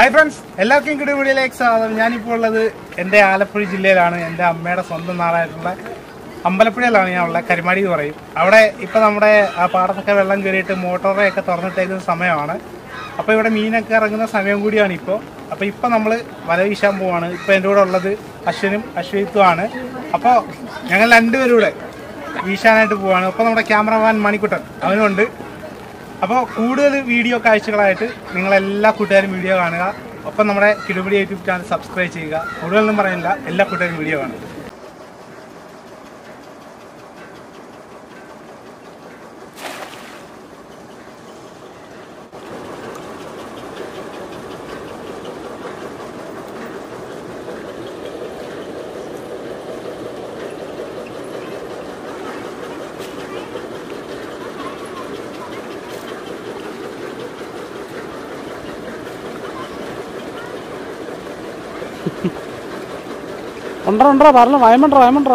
Hi friends എല്ലാവർക്കും കിടി വീഡിയോയിലേക്ക് സ്വാഗതം ഞാനിപ്പോൾ ഉള്ളത് എൻ്റെ ആലപ്പുഴ ജില്ലയിലാണ് എൻ്റെ അമ്മയുടെ സ്വന്തം നാടായിട്ടുള്ള അമ്പലപ്പുഴയിലാണ് ഞാൻ ഉള്ളത് കരിമാടി എന്ന് പറയും അവിടെ ഇപ്പം നമ്മുടെ ആ പാടത്തൊക്കെ വെള്ളം കയറിയിട്ട് മോട്ടോറൊക്കെ തുറന്നിട്ടേക്കുന്ന സമയമാണ് അപ്പോൾ ഇവിടെ മീനൊക്കെ ഇറങ്ങുന്ന സമയം കൂടിയാണ് ഇപ്പോൾ അപ്പോൾ ഇപ്പം നമ്മൾ വല വീശാൻ പോവാണ് ഇപ്പോൾ എൻ്റെ കൂടെ ഉള്ളത് അശ്വനും അശ്വയിത്വമാണ് അപ്പോൾ ഞങ്ങൾ രണ്ടുപേരും കൂടെ വീശാനായിട്ട് പോവാണ് അപ്പോൾ നമ്മുടെ ക്യാമറമാൻ മണിക്കുട്ടൻ അവനുണ്ട് അപ്പോൾ കൂടുതൽ വീഡിയോ കാഴ്ചകളായിട്ട് നിങ്ങൾ എല്ലാ കൂട്ടുകാരും വീഡിയോ കാണുക ഒപ്പം നമ്മുടെ കിടുപിടി യൂട്യൂബ് ചാനൽ സബ്സ്ക്രൈബ് ചെയ്യുക കൂടുതലൊന്നും പറയുന്നില്ല എല്ലാ കൂട്ടുകാരും വീഡിയോ കാണുക ഉണ്ടോ ഉണ്ടോ പറഞ്ഞു വയമുണ്ടോ വയമുണ്ടോ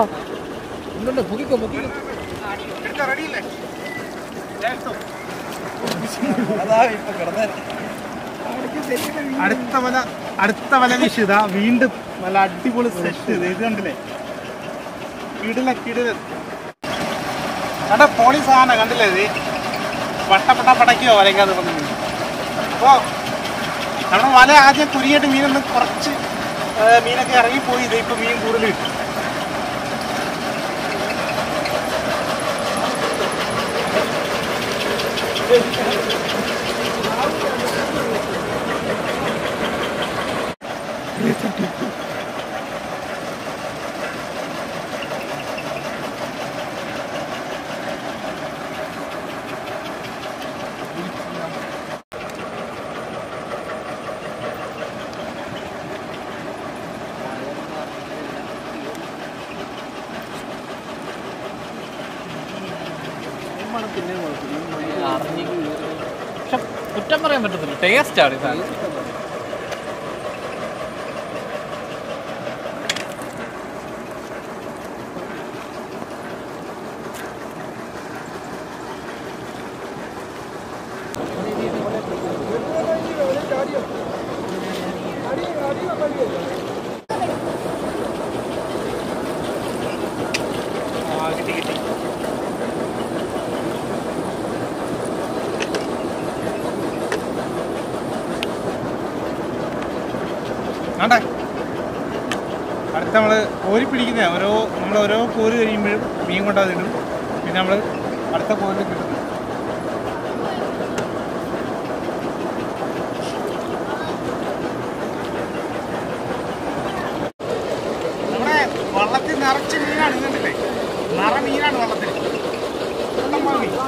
അടുത്ത വല അടുത്ത വല വിഷുത വീണ്ടും നല്ല അടിപൊളി സെറ്റ് ഇത് ഇത് കണ്ടില്ലേ കിടില കിടില കണ്ട പോളി സാധനം കണ്ടില്ലേ ഇത് പട്ടപ്പട്ട പടയ്ക്കോ വലയ്ക്കാതെ വന്നു അപ്പോ നമ്മുടെ വല ആദ്യം കുരിയായിട്ട് മീനൊന്ന് കുറച്ച് ആ, മീനൊക്കെ ഇറങ്ങിപ്പോയി ഇത് ഇപ്പൊ മീൻ കൂടുതൽ കിട്ടും പക്ഷെ കുറ്റം പറയാൻ പറ്റത്തില്ല ടേസ്റ്റ് ആണ് ഇത് ആ, കിട്ടി കിട്ടി ആണ്ടെ അടുത്ത നമ്മള് കോരി പിടിക്കുന്ന ഓരോ നമ്മൾ ഓരോ കോരി കഴിയുമ്പോഴും മീൻ കൊണ്ടത് ഇടും പിന്നെ നമ്മള് അടുത്ത കോരിൽ കിട്ടും നമ്മുടെ വള്ളത്തിൽ നിറച്ച് മീനാണ് ഇത് കണ്ടില്ലേ നിറ മീനാണ് വള്ളത്തിൽ ഇഷ്ടം പോലെ മീൻ.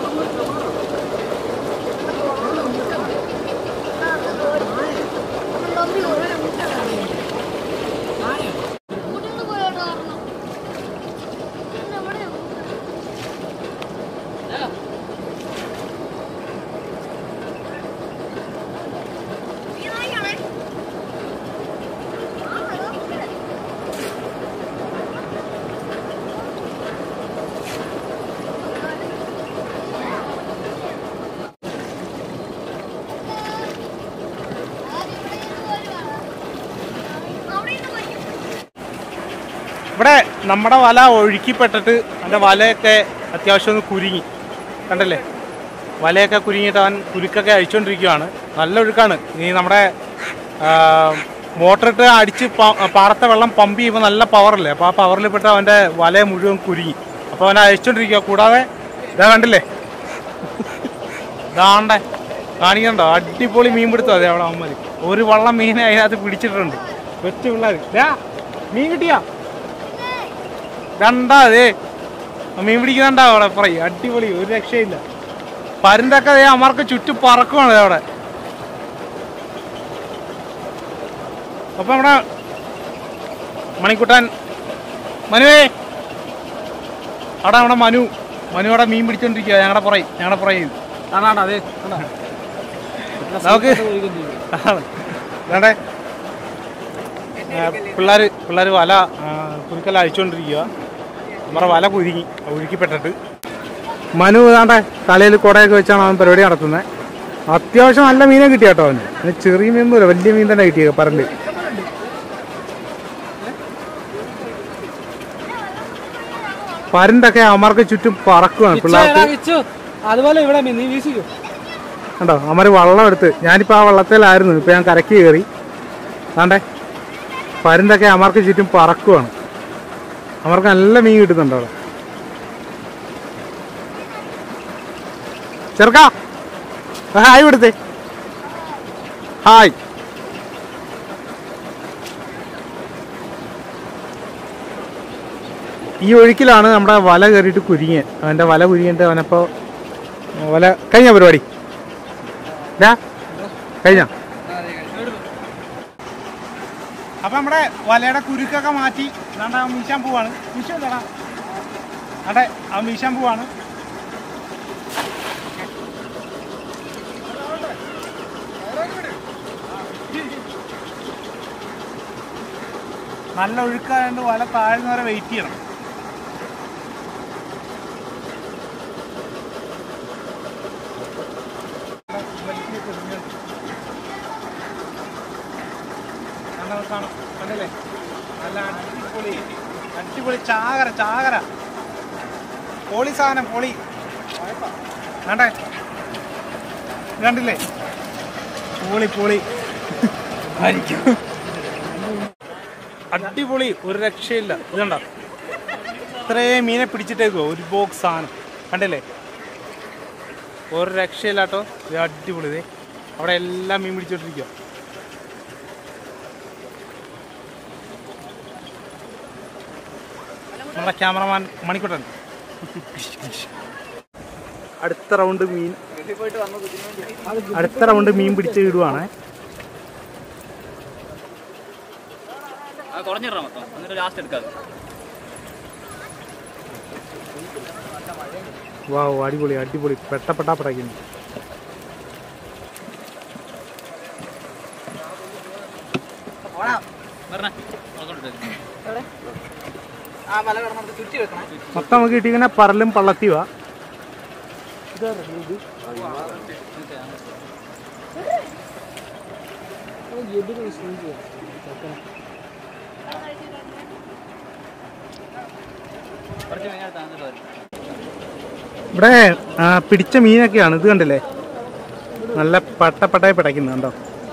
കൂട്ടിന് പോയോട്ടോ പറഞ്ഞു ഇവിടെ അവിടെ നിന്ന് പോയി ഇവിടെ നമ്മുടെ വല ഒഴുക്കിപ്പെട്ടിട്ട് അതിൻ്റെ വലയൊക്കെ അത്യാവശ്യം ഒന്ന് കുരുങ്ങി കണ്ടല്ലേ വലയൊക്കെ കുരുങ്ങിയിട്ട് അവൻ കുരുക്കൊക്കെ അഴിച്ചുകൊണ്ടിരിക്കുകയാണ് നല്ല ഒഴുക്കാണ് ഈ നമ്മുടെ ആ, മോട്ടറിട്ട് അടിച്ച് പ- പാടത്തെ വെള്ളം പമ്പ് ചെയ്യുമ്പോൾ നല്ല പവറല്ലേ അപ്പോൾ ആ പവറിൽ പെട്ട് അവൻ്റെ വല മുഴുവൻ കുരുങ്ങി അപ്പോൾ അവൻ അഴിച്ചുകൊണ്ടിരിക്കുക കൂടാതെ ഇതാ കണ്ടില്ലേ ഇതാണ്ടേ കാണിക്കണ്ടോ അടിപൊളി മീൻ പിടുത്തം അതെ അവിടെ അമ്മ ഒരു വള്ളം മീനെ അതിനകത്ത് പിടിച്ചിട്ടുണ്ട് കൊച്ചു പിള്ളേർ ദാ, മീൻ കിട്ടിയാ രണ്ടാതേ മീൻ പിടിക്കുന്നുണ്ടാ അവിടെ പറയും അടിപൊളി ഒരു രക്ഷയില്ല പരുന്തൊക്കെ ദേ അമ്മർക്ക് ചുറ്റും പറക്കുവാണ് ദേ അവിടെ അപ്പൊ നമ്മുടെ മണിക്കുട്ടൻ മനുവേ അവിടെ നമ്മുടെ മനു മനു അവിടെ മീൻ പിടിച്ചോണ്ടിരിക്കുക ഞങ്ങളുടെ പുറയും ഞങ്ങളുടെ പുറയും ആണാണ് അതെ നമുക്ക് വേണ്ടേ പിള്ളേർ പിള്ളേർ വല കുരുക്കല അഴിച്ചുകൊണ്ടിരിക്കുക നമ്മുടെ വല കുരുങ്ങി ഒഴുക്കിപ്പെട്ടിട്ട് മനു ഏതാണ്ട് തലയിൽ കുടയൊക്കെ വെച്ചാണ് അവൻ പരിപാടി നടത്തുന്നത് അത്യാവശ്യം നല്ല മീനെ കിട്ടി കേട്ടോ അവന് അവന് ചെറിയ മീനൊന്നുമില്ല വലിയ മീൻ തന്നെ കിട്ടിയത് പറണ്ട് പരണ്ടൊക്കെ അമർക്ക് ചുറ്റും പറക്കുവാണ് പിള്ളേർക്ക് അതുപോലെ ഇവിടെ മീൻ നീ വീശിക്കോ കണ്ടോ അമര് വള്ളം എടുത്ത് ഞാനിപ്പോ ആ വള്ളത്തിലായിരുന്നു ഇപ്പൊ ഞാൻ കരക്ക് കയറി ആണ്ടേ പരുന്തൊക്കെ അമർക്ക് ചുറ്റും പറക്കുവാണ് അവർക്ക് നല്ല മീൻ കിട്ടുന്നുണ്ട് അവിടെ ചെറുക്കാ ആ, ഹായ് കൊടുത്തേ ഹായ് ഈ ഒഴുക്കിലാണ് നമ്മുടെ വല കയറിയിട്ട് കുരുങ്ങിയത് അവൻ്റെ വല കുരുങ്ങിയിട്ട് അവനപ്പോൾ വല കഴിഞ്ഞ പരിപാടി ഡാ കഴിഞ്ഞ അപ്പൊ നമ്മുടെ വലയുടെ കുരുക്കൊക്കെ മാറ്റി എന്നാണ്ട് അവൻ വീശാൻ പോവാണ് വീശല്ലടാ അതെ അവൻ വീശാൻ പോവാണ് നല്ല ഒഴുക്കായതുകൊണ്ട് വല താഴ്ന്നവരെ വെയിറ്റ് ചെയ്യണം കാണാം, കാണാം. കണ്ടില്ലേ നല്ല അടിപൊളി അടിപൊളി ചാകര ചാകര പൊളി സാധനം പൊളി കണ്ടേ ഇത് കണ്ടില്ലേ പൊളി പൊളി അടിപൊളി ഒരു രക്ഷയില്ല ഇത് കണ്ട ഇത്രയും മീനെ പിടിച്ചിട്ടേക്കോ ഒരു ബോക്സ് സാധനം കണ്ടില്ലേ ഒരു രക്ഷയില്ല കേട്ടോ ഇത് അടിപൊളി ഇത് അവിടെ എല്ലാം മീൻ പിടിച്ചോണ്ടിരിക്കുക നമ്മുടെ ക്യാമറമാൻ മണിക്കുട്ടൻ അടുത്ത റൗണ്ട് മീൻ അടുത്ത റൗണ്ട് മീൻ പിടിച്ച് ഇടുവാണേ കുറഞ്ഞിടാം മൊത്തം എന്നിട്ട് ലാസ്റ്റ് എടുക്കാതെ വാവ് അടിപൊളി അടിപൊളി പെട്ടപ്പെട്ടാ പടയ്ക്കുന്നു വരണേ നോക്കണ്ടിട്ട് മൊത്തം നമുക്ക് കിട്ടിയിരിക്കുന്ന പറലും പള്ളത്തിവാ കുറച്ച് മീൻ എടുത്താൽ എന്നിട്ട് വരും ഇവിടെ ആ, പിടിച്ച മീനൊക്കെയാണ് ഇത് കണ്ടില്ലേ നല്ല പട്ടപ്പട്ടായി പിടയ്ക്കുന്നത് കണ്ടോ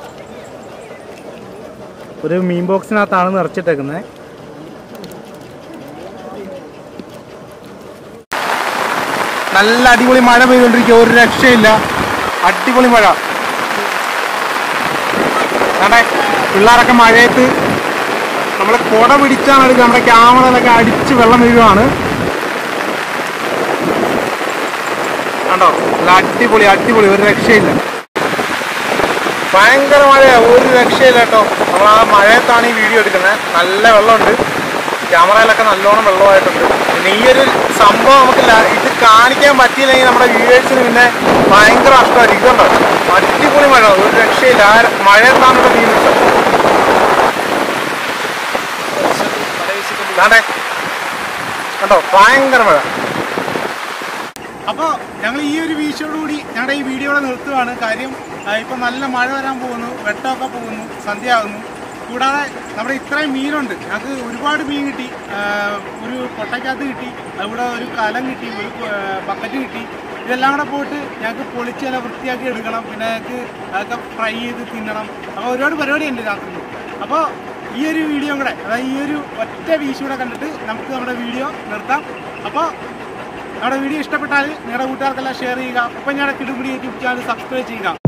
ഒരു മീൻ ബോക്സിനകത്താണ് നിറച്ചിട്ടേക്കുന്നത് നല്ല അടിപൊളി മഴ പെയ്തുകൊണ്ടിരിക്കുക ഒരു രക്ഷയില്ല അടിപൊളി മഴ കണ്ടേ പിള്ളേരൊക്കെ മഴയത്ത് നമ്മൾ കുട പിടിച്ചാണ് എടുക്കുക നമ്മുടെ ക്യാമറയിലൊക്കെ അടിച്ച് വെള്ളം വീഴുവാണ് കണ്ടോ നല്ല അടിപൊളി അടിപൊളി ഒരു രക്ഷയില്ല ഭയങ്കര മഴയാ ഒരു രക്ഷയില്ല കേട്ടോ നമ്മൾ ആ മഴയത്താണ് ഈ വീഡിയോ എടുക്കുന്നത് നല്ല വെള്ളമുണ്ട് ക്യാമറയിലൊക്കെ നല്ലോണം വെള്ളമായിട്ടുണ്ട് പിന്നെ ഈ ഒരു സംഭവം നമുക്ക് ല- ഇത് കാണിക്കാൻ പറ്റിയില്ലെങ്കിൽ നമ്മുടെ വ്യൂവേഴ്സിന് പിന്നെ ഭയങ്കര നഷ്ടമായിരിക്കും ഇതുണ്ടോ അടിപൊളി മഴ ഒരു രക്ഷയില്ല ആ മഴയത്താണ് ഇവിടെ മീൻ പിടിച്ചത് ദാണ്ടേ. കണ്ടോ ഭയങ്കര മഴ അപ്പോൾ ഞങ്ങൾ ഈ ഒരു വീഴ്ചയോടുകൂടി ഞങ്ങളുടെ ഈ വീഡിയോയുടെ നിർത്തുകയാണ് കാര്യം ആ, ഇപ്പം നല്ല മഴ വരാൻ പോകുന്നു വെട്ടമൊക്കെ പോകുന്നു സന്ധ്യയാകുന്നു കൂടാതെ നമ്മുടെ ഇത്രയും മീനുണ്ട് ഞങ്ങൾക്ക് ഒരുപാട് മീൻ കിട്ടി ആ, ഒരു കൊട്ടയ്ക്കകത്ത് കിട്ടി അതുകൂടെ ഒരു കലം കിട്ടി ഒരു ബക്കറ്റ് കിട്ടി ഇതെല്ലാം കൂടെ പോയിട്ട് ഞങ്ങൾക്ക് പൊളിച്ച് നല്ല വൃത്തിയാക്കി എടുക്കണം പിന്നെ ഞങ്ങൾക്ക് അതൊക്കെ ഫ്രൈ ചെയ്ത് തിന്നണം അപ്പോൾ ഒരുപാട് പരിപാടിയുണ്ട് രാത്രി അപ്പോൾ ഈ ഒരു വീഡിയോ കൂടെ അതായത് ഈ ഒരു ഒറ്റ വീശ് കൂടെ കണ്ടിട്ട് നമുക്ക് നമ്മുടെ വീഡിയോ നിർത്താം അപ്പോൾ നമ്മുടെ വീഡിയോ ഇഷ്ടപ്പെട്ടാൽ നിങ്ങളുടെ കൂട്ടുകാർക്കെല്ലാം ഷെയർ ചെയ്യുക ഒപ്പം ഞങ്ങളുടെ കിടുപിടി യൂട്യൂബ് ചാനൽ സബ്സ്ക്രൈബ് ചെയ്യുക